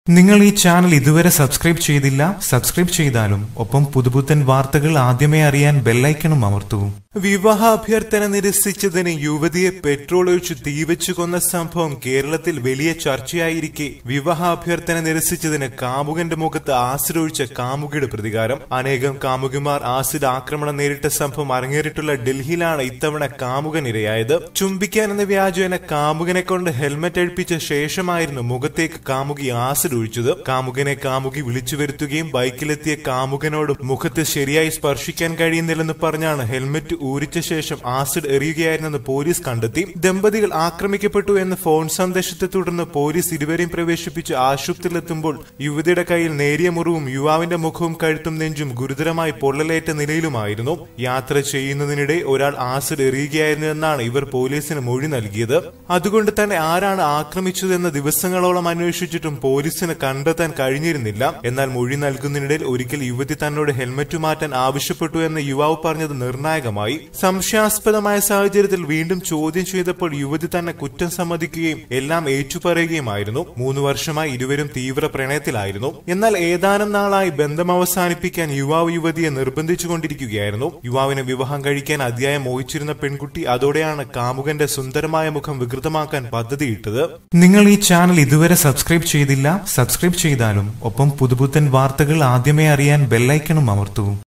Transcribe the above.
നിങ്ങൾ ഈ ചാനൽ ഇതുവരെ സബ്സ്ക്രൈബ് ചെയ്തില്ല സബ്സ്ക്രൈബ് ചെയ്താലും ഒപ്പം പുതുപുത്തൻ വാർത്തകൾ ആദ്യമേ അറിയാൻ ബെല്ലൈക്കണും അമർത്തൂ വിവാഹ അഭ്യർത്ഥന നിരസിച്ചതിന് യുവതിയെ പെട്രോൾ ഒഴിച്ച് തീവച്ചു കൊന്ന സംഭവം കേരളത്തിൽ വലിയ ചർച്ചയായിരിക്കെ വിവാഹ അഭ്യർത്ഥന നിരസിച്ചതിന് കാമുകന്റെ മുഖത്ത് ആസിഡ് ഒഴിച്ച കാമുകിയുടെ പ്രതികാരം അനേകം കാമുകിമാർ ആസിഡ് ആക്രമണം നേരിട്ട സംഭവം അരങ്ങേറിയിട്ടുള്ള ഡൽഹിയിലാണ് ഇത്തവണ കാമുകൻ ഇരയായത് ചുംബിക്കാൻ എന്ന വ്യാജേന കാമുകനെ കൊണ്ട് ഹെൽമറ്റ് അഴിപ്പിച്ച ശേഷമായിരുന്നു മുഖത്തേക്ക് കാമുകി ആസിഡ് ഒഴിച്ചത് കാമുകനെ കാമുകി വിളിച്ചു വരുത്തുകയും ബൈക്കിലെത്തിയ കാമുകനോട് മുഖത്ത് ശരിയായി സ്പർശിക്കാൻ കഴിയുന്നില്ലെന്ന് പറഞ്ഞാണ് ഹെൽമറ്റ് ഊരിച്ച ശേഷം ആസിഡ് എറിയുകയായിരുന്നെന്ന് പോലീസ് കണ്ടെത്തി ദമ്പതികൾ ആക്രമിക്കപ്പെട്ടു എന്ന ഫോൺ സന്ദേശത്തെ തുടർന്ന് പോലീസ് ഇരുവരെയും പ്രവേശിപ്പിച്ച് ആശുപത്രിയിലെത്തുമ്പോൾ യുവതിയുടെ കയ്യിൽ നേരിയ മുറിവും യുവാവിന്റെ മുഖവും കഴുത്തും നെഞ്ചും ഗുരുതരമായി പൊള്ളലേറ്റ നിലയിലുമായിരുന്നു യാത്ര ചെയ്യുന്നതിനിടെ ഒരാൾ ആസിഡ് എറിയുകയായിരുന്നു എന്നാണ് ഇവർ പോലീസിന് മൊഴി നൽകിയത് അതുകൊണ്ട് തന്നെ ആരാണ് ആക്രമിച്ചതെന്ന് ദിവസങ്ങളോളം അന്വേഷിച്ചിട്ടും പോലീസിന് കണ്ടെത്താൻ കഴിഞ്ഞിരുന്നില്ല എന്നാൽ മൊഴി നൽകുന്നതിനിടയിൽ ഒരിക്കൽ യുവതി തന്നോട് ഹെൽമറ്റ് മാറ്റാൻ ആവശ്യപ്പെട്ടു എന്ന് യുവാവ് പറഞ്ഞത് നിർണായകമായി സംശയാസ്പദമായ സാഹചര്യത്തിൽ വീണ്ടും ചോദ്യം ചെയ്തപ്പോൾ യുവതി തന്നെ കുറ്റം സമ്മതിക്കുകയും എല്ലാം ഏറ്റുപറയുകയുമായിരുന്നു മൂന്ന് വർഷമായി ഇരുവരും തീവ്ര പ്രണയത്തിലായിരുന്നു എന്നാൽ ഏതാനും നാളായി ബന്ധം അവസാനിപ്പിക്കാൻ യുവാവ് യുവതിയെ നിർബന്ധിച്ചുകൊണ്ടിരിക്കുകയായിരുന്നു യുവാവിനെ വിവാഹം കഴിക്കാൻ അതിയായി മോഹിച്ചിരുന്ന പെൺകുട്ടി അതോടെയാണ് കാമുകന്റെ സുന്ദരമായ മുഖം വികൃതമാക്കാൻ പദ്ധതിയിട്ടത് നിങ്ങൾ ഈ ചാനൽ ഇതുവരെ സബ്സ്ക്രൈബ് ചെയ്തില്ല സബ്സ്ക്രൈബ് ചെയ്താലും ഒപ്പം പുതുപുത്തൻ വാർത്തകൾ ആദ്യമേ അറിയാൻ ബെല്ലൈക്കണും അമർത്തൂ